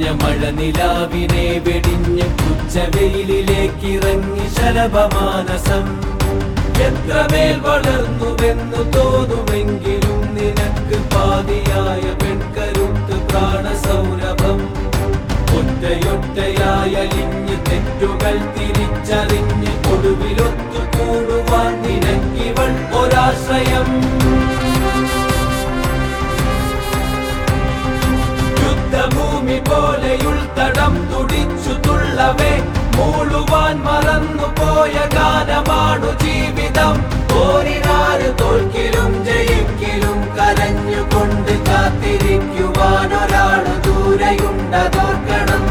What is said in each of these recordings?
മഴനിലാവിനെ വെടിഞ്ഞ് ഉച്ചവെയിലിലേക്കിറങ്ങി ശലഭമാനസം എത്രമേൽ വളർന്നുവെന്നു തോന്നുമെങ്കിലും നിനക്ക് പാതിയായ പെൺകരുത്ത് പ്രാണസൗരഭം ഒറ്റയൊറ്റയായ അലിഞ്ഞ് തെറ്റുകൾ തിരിച്ചറിഞ്ഞ് ഒടുവിലൊത്തു കൂടുവാൻ നിനക്കിവൾ ഒരാശ്രയം യുദ്ധഭൂമി പോലെയുൾത്തടം തുടിച്ചു തുള്ളവേ മൂളുവാൻ മറന്നുപോയ ഗാനമാണു ജീവിതം പോരിനാറ് തോൽക്കിലും ജയിക്കിലും കരഞ്ഞുകൊണ്ട് കാത്തിരിക്കുവാൻ ഒരാള് ദൂരെയുണ്ടതോർക്കണം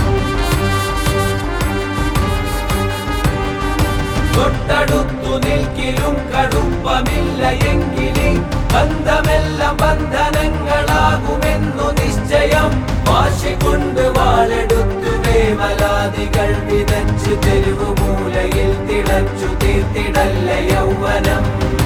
തൊട്ടടുത്തു നിൽക്കിലും കടുപ്പമില്ല എങ്കിലേ ബന്ധമെല്ലാം ബന്ധനങ്ങളാകുമെന്നു നിശ്ചയം വാശി കൊണ്ട് വാളെടുത്തു വേവലാദികൾ വിതച്ചു തെരുവു മൂലയിൽ തിളച്ചു തീർത്തിടല്ല യൗവനം